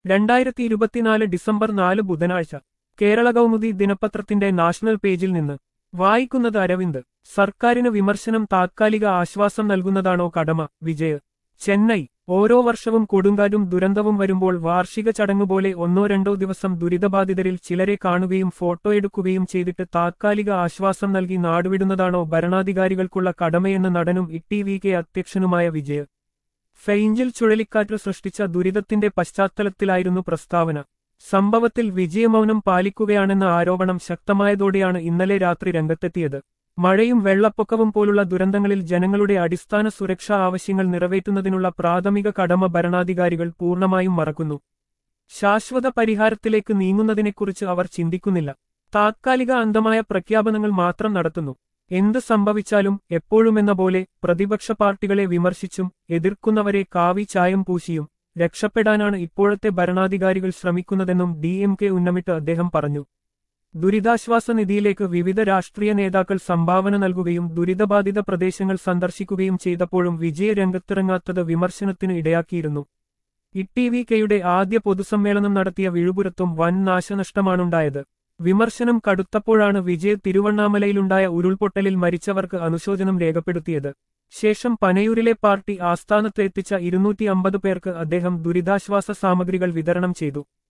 രണ്ടായിരത്തി ഇരുപത്തിനാല് ഡിസംബർ നാല് ബുധനാഴ്ച കേരള കൗമുദി ദിനപത്രത്തിന്റെ നാഷണൽ പേജിൽ നിന്ന് വായിക്കുന്നത് അരവിന്ദ് സർക്കാരിന് വിമർശനം താത്കാലിക ആശ്വാസം നൽകുന്നതാണോ കടമ വിജയ് ചെന്നൈ ഓരോ വർഷവും കൊടുങ്കാറ്റും ദുരന്തവും വരുമ്പോൾ വാർഷിക ചടങ്ങുപോലെ ഒന്നോ രണ്ടോ ദിവസം ദുരിതബാധിതരിൽ ചിലരെ കാണുകയും ഫോട്ടോ എടുക്കുകയും ചെയ്തിട്ട് താത്കാലിക ആശ്വാസം നൽകി നാടുവിടുന്നതാണോ ഭരണാധികാരികൾക്കുള്ള കടമയെന്ന് നടനും ഇ വി കെ അധ്യക്ഷനുമായ വിജയ് ഫെയിഞ്ചിൽ ചുഴലിക്കാറ്റ് സൃഷ്ടിച്ച ദുരിതത്തിന്റെ പശ്ചാത്തലത്തിലായിരുന്നു പ്രസ്താവന സംഭവത്തിൽ വിജയമൗനം പാലിക്കുകയാണെന്ന ആരോപണം ശക്തമായതോടെയാണ് ഇന്നലെ രാത്രി രംഗത്തെത്തിയത് മഴയും വെള്ളപ്പൊക്കവും പോലുള്ള ദുരന്തങ്ങളിൽ ജനങ്ങളുടെ അടിസ്ഥാന സുരക്ഷാ ആവശ്യങ്ങൾ നിറവേറ്റുന്നതിനുള്ള പ്രാഥമിക കടമ ഭരണാധികാരികൾ പൂർണ്ണമായും മറക്കുന്നു ശാശ്വത പരിഹാരത്തിലേക്ക് നീങ്ങുന്നതിനെക്കുറിച്ച് അവർ ചിന്തിക്കുന്നില്ല താത്കാലിക അന്തമായ പ്രഖ്യാപനങ്ങൾ മാത്രം നടത്തുന്നു എന്ത് സംഭവിച്ചാലും എപ്പോഴുമെന്ന പോലെ പ്രതിപക്ഷ പാർട്ടികളെ വിമർശിച്ചും എതിർക്കുന്നവരെ കാവി ചായം പൂശിയും രക്ഷപ്പെടാനാണ് ഇപ്പോഴത്തെ ഭരണാധികാരികൾ ശ്രമിക്കുന്നതെന്നും ഡി എം കെ ഉന്നമിട്ട് അദ്ദേഹം പറഞ്ഞു ദുരിതാശ്വാസ നിധിയിലേക്ക് വിവിധ രാഷ്ട്രീയ നേതാക്കൾ സംഭാവന നൽകുകയും ദുരിതബാധിത പ്രദേശങ്ങൾ സന്ദർശിക്കുകയും ചെയ്തപ്പോഴും വിജയ രംഗത്തിറങ്ങാത്തത് വിമർശനത്തിന് ഇടയാക്കിയിരുന്നു ഇ വി കെയുടെ ആദ്യ പൊതുസമ്മേളനം നടത്തിയ വിഴുപുരത്തും വൻ നാശനഷ്ടമാണുണ്ടായത് വിമർശനം കടുത്തപ്പോഴാണ് വിജയ് തിരുവണ്ണാമലയിലുണ്ടായ ഉരുൾപൊട്ടലിൽ മരിച്ചവർക്ക് അനുശോചനം രേഖപ്പെടുത്തിയത് ശേഷം പനയൂരിലെ പാർട്ടി ആസ്ഥാനത്ത് എത്തിച്ച ഇരുന്നൂറ്റി അമ്പത് പേർക്ക് അദ്ദേഹം ദുരിതാശ്വാസ സാമഗ്രികൾ വിതരണം ചെയ്തു